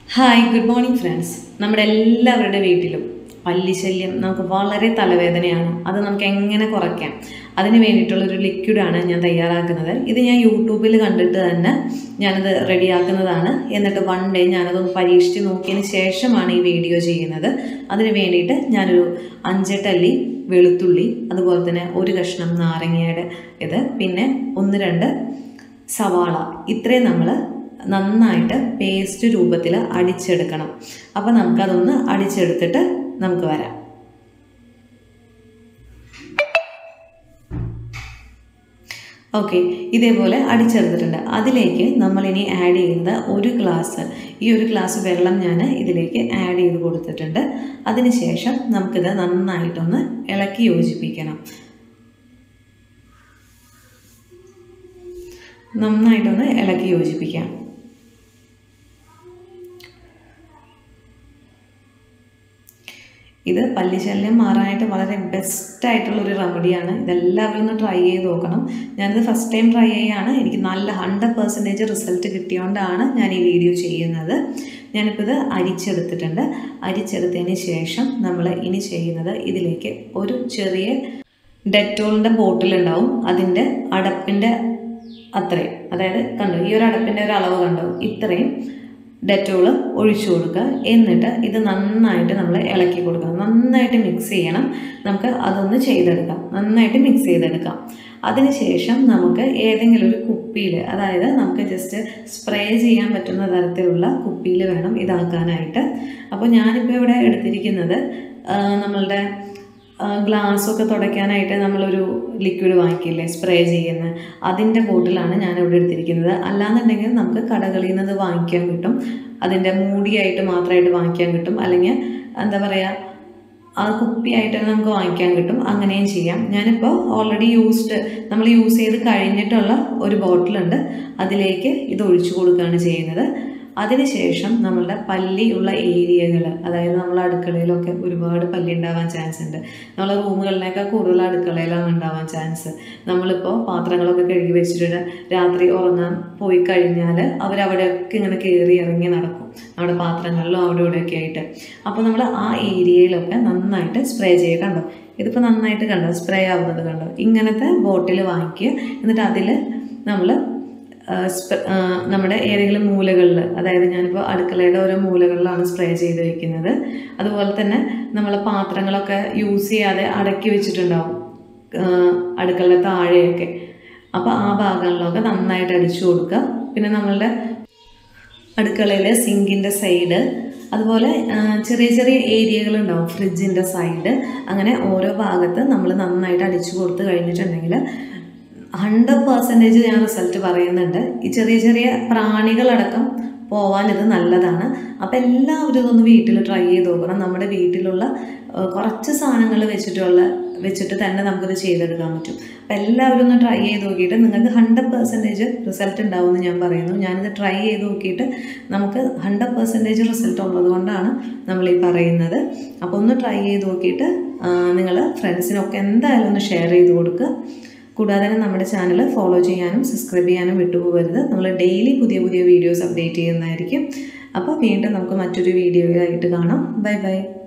hi good morning friends നമ്മുടെ എല്ലാവരുടെ വീട്ടിലും പല്ലിശല്യം നമുക്ക് വളരെ തലവേദനയാണ് അത് നമുക്ക് എങ്ങനെ കുറയ്ക്കാം അതിന് വേണ്ടിയിട്ടുള്ളൊരു ലിക്വിഡാണ് ഞാൻ തയ്യാറാക്കുന്നത് ഇത് ഞാൻ യൂട്യൂബിൽ കണ്ടിട്ട് തന്നെ ഞാനത് റെഡിയാക്കുന്നതാണ് എന്നിട്ട് വൺ ഡേ ഞാനതൊന്ന് പരീക്ഷിച്ച് നോക്കിയതിന് ശേഷമാണ് ഈ വീഡിയോ ചെയ്യുന്നത് അതിന് വേണ്ടിയിട്ട് ഞാനൊരു അഞ്ചെട്ടല്ലി വെളുത്തുള്ളി അതുപോലെ തന്നെ ഒരു കഷ്ണം നാരങ്ങയുടെ ഇത് പിന്നെ ഒന്ന് രണ്ട് സവാള ഇത്രയും നമ്മൾ നന്നായിട്ട് പേസ്റ്റ് രൂപത്തിൽ അടിച്ചെടുക്കണം അപ്പോൾ നമുക്കതൊന്ന് അടിച്ചെടുത്തിട്ട് നമുക്ക് വരാം ഓക്കെ ഇതേപോലെ അടിച്ചെടുത്തിട്ടുണ്ട് അതിലേക്ക് നമ്മളിനി ആഡ് ചെയ്യുന്നത് ഒരു ഗ്ലാസ് ഈ ഒരു ഗ്ലാസ് വെള്ളം ഞാൻ ഇതിലേക്ക് ആഡ് ചെയ്ത് കൊടുത്തിട്ടുണ്ട് അതിനുശേഷം നമുക്കിത് നന്നായിട്ടൊന്ന് ഇളക്കി യോജിപ്പിക്കണം നന്നായിട്ടൊന്ന് ഇളക്കി യോജിപ്പിക്കാം ഇത് പല്ലിശല്യം മാറാനായിട്ട് വളരെ ബെസ്റ്റ് ആയിട്ടുള്ളൊരു റെമഡിയാണ് ഇതെല്ലാവരും ഒന്ന് ട്രൈ ചെയ്ത് നോക്കണം ഞാനിത് ഫസ്റ്റ് ടൈം ട്രൈ ചെയ്യാണ് എനിക്ക് നല്ല ഹൺഡ്രഡ് പെർസെൻറ്റേജ് റിസൾട്ട് കിട്ടിയോണ്ടാണ് ഞാൻ ഈ വീഡിയോ ചെയ്യുന്നത് ഞാനിപ്പോൾ ഇത് അരിച്ചെടുത്തിട്ടുണ്ട് അരിച്ചെടുത്തതിന് ശേഷം നമ്മൾ ഇനി ചെയ്യുന്നത് ഇതിലേക്ക് ഒരു ചെറിയ ഡെറ്റോളിൻ്റെ ബോട്ടിലുണ്ടാവും അതിൻ്റെ അടപ്പിൻ്റെ അത്രയും അതായത് കണ്ടോ ഈ ഒരു അടപ്പിൻ്റെ ഒരു അളവ് കണ്ടോ ഇത്രയും ഡെറ്റോൾ ഒഴിച്ചു കൊടുക്കുക എന്നിട്ട് ഇത് നന്നായിട്ട് നമ്മൾ ഇളക്കി കൊടുക്കണം നന്നായിട്ട് മിക്സ് ചെയ്യണം നമുക്ക് അതൊന്ന് ചെയ്തെടുക്കാം നന്നായിട്ട് മിക്സ് ചെയ്തെടുക്കാം അതിനുശേഷം നമുക്ക് ഏതെങ്കിലും ഒരു കുപ്പിയിൽ അതായത് നമുക്ക് ജസ്റ്റ് സ്പ്രേ ചെയ്യാൻ പറ്റുന്ന തരത്തിലുള്ള കുപ്പിയിൽ വേണം ഇതാക്കാനായിട്ട് അപ്പോൾ ഞാനിപ്പോൾ ഇവിടെ എടുത്തിരിക്കുന്നത് നമ്മളുടെ ഗ്ലാസ്സൊക്കെ തുടയ്ക്കാനായിട്ട് നമ്മളൊരു ലിക്വിഡ് വാങ്ങിക്കില്ലേ സ്പ്രേ ചെയ്യുന്ന അതിൻ്റെ ബോട്ടിലാണ് ഞാൻ ഇവിടെ എടുത്തിരിക്കുന്നത് അല്ലാന്നുണ്ടെങ്കിൽ നമുക്ക് കടകളിൽ നിന്ന് വാങ്ങിക്കാൻ കിട്ടും അതിൻ്റെ മൂടിയായിട്ട് മാത്രമായിട്ട് വാങ്ങിക്കാൻ കിട്ടും അല്ലെങ്കിൽ എന്താ പറയുക ആ കുപ്പിയായിട്ട് നമുക്ക് വാങ്ങിക്കാൻ കിട്ടും അങ്ങനെയും ചെയ്യാം ഞാനിപ്പോൾ ഓൾറെഡി യൂസ്ഡ് നമ്മൾ യൂസ് ചെയ്ത് കഴിഞ്ഞിട്ടുള്ള ഒരു ബോട്ടിലുണ്ട് അതിലേക്ക് ഇത് ഒഴിച്ചു കൊടുക്കുകയാണ് ചെയ്യുന്നത് അതിനുശേഷം നമ്മളുടെ പല്ലിയുള്ള ഏരിയകൾ അതായത് നമ്മൾ അടുക്കളയിലൊക്കെ ഒരുപാട് പല്ലി ഉണ്ടാവാൻ ചാൻസ് ഉണ്ട് നമ്മളെ റൂമുകളിലൊക്കെ കൂടുതൽ അടുക്കളയിലാണ് ഉണ്ടാവാൻ ചാൻസ് നമ്മളിപ്പോൾ പാത്രങ്ങളൊക്കെ കഴുകി വെച്ചിട്ട് രാത്രി ഉറങ്ങാൻ പോയി കഴിഞ്ഞാൽ അവരവിടെയൊക്കെ ഇങ്ങനെ കയറി ഇറങ്ങി നടക്കും നമ്മുടെ പാത്രങ്ങളിലും അവിടെ ഇവിടെയൊക്കെ ആയിട്ട് അപ്പോൾ നമ്മൾ ആ ഏരിയയിലൊക്കെ നന്നായിട്ട് സ്പ്രേ ചെയ്യുക കണ്ടോ ഇതിപ്പോൾ നന്നായിട്ട് കണ്ടോ സ്പ്രേ ആവുന്നത് കണ്ടോ ഇങ്ങനത്തെ ബോട്ടിൽ വാങ്ങിക്കുക എന്നിട്ട് അതിൽ നമ്മൾ നമ്മുടെ ഏതെങ്കിലും മൂലകളിൽ അതായത് ഞാനിപ്പോൾ അടുക്കളയുടെ ഓരോ മൂലകളിലാണ് സ്പ്രേ ചെയ്ത് വെക്കുന്നത് അതുപോലെ തന്നെ നമ്മൾ പാത്രങ്ങളൊക്കെ യൂസ് ചെയ്യാതെ അടക്കി വെച്ചിട്ടുണ്ടാവും അടുക്കളയുടെ താഴെയൊക്കെ അപ്പോൾ ആ ഭാഗങ്ങളിലൊക്കെ നന്നായിട്ട് അടിച്ചു കൊടുക്കുക പിന്നെ നമ്മളുടെ അടുക്കളയിലെ സിങ്കിൻ്റെ സൈഡ് അതുപോലെ ചെറിയ ചെറിയ ഏരിയകളുണ്ടാവും ഫ്രിഡ്ജിൻ്റെ സൈഡ് അങ്ങനെ ഓരോ ഭാഗത്ത് നമ്മൾ നന്നായിട്ട് അടിച്ചു കൊടുത്ത് കഴിഞ്ഞിട്ടുണ്ടെങ്കിൽ ഹൺഡ്രഡ് പെർസെൻറ്റേജ് ഞാൻ റിസൾട്ട് പറയുന്നുണ്ട് ഈ ചെറിയ ചെറിയ പ്രാണികളടക്കം പോവാൻ ഇത് നല്ലതാണ് അപ്പോൾ എല്ലാവരും ഇതൊന്ന് വീട്ടിൽ ട്രൈ ചെയ്ത് നോക്കണം നമ്മുടെ വീട്ടിലുള്ള കുറച്ച് സാധനങ്ങൾ വെച്ചിട്ടുള്ള വെച്ചിട്ട് തന്നെ നമുക്കിത് ചെയ്തെടുക്കാൻ പറ്റും അപ്പോൾ എല്ലാവരും ഒന്ന് ട്രൈ ചെയ്ത് നോക്കിയിട്ട് നിങ്ങൾക്ക് ഹൺഡ്രഡ് പെർസെൻറ്റേജ് റിസൾട്ട് ഉണ്ടാവുമെന്ന് ഞാൻ പറയുന്നു ഞാനിത് ട്രൈ ചെയ്ത് നോക്കിയിട്ട് നമുക്ക് ഹൺഡ്രഡ് പെർസെൻറ്റേജ് റിസൾട്ട് ഉള്ളത് കൊണ്ടാണ് നമ്മൾ ഈ പറയുന്നത് അപ്പോൾ ഒന്ന് ട്രൈ ചെയ്ത് നോക്കിയിട്ട് നിങ്ങൾ ഫ്രണ്ട്സിനൊക്കെ എന്തായാലും ഒന്ന് ഷെയർ ചെയ്ത് കൊടുക്കുക കൂടാതെ തന്നെ നമ്മുടെ ചാനൽ ഫോളോ ചെയ്യാനും സബ്സ്ക്രൈബ് ചെയ്യാനും വിട്ടുപോകരുത് നമ്മൾ ഡെയിലി പുതിയ പുതിയ വീഡിയോസ് അപ്ഡേറ്റ് ചെയ്യുന്നതായിരിക്കും അപ്പോൾ വീണ്ടും നമുക്ക് മറ്റൊരു വീഡിയോയിലായിട്ട് കാണാം ബൈ ബൈ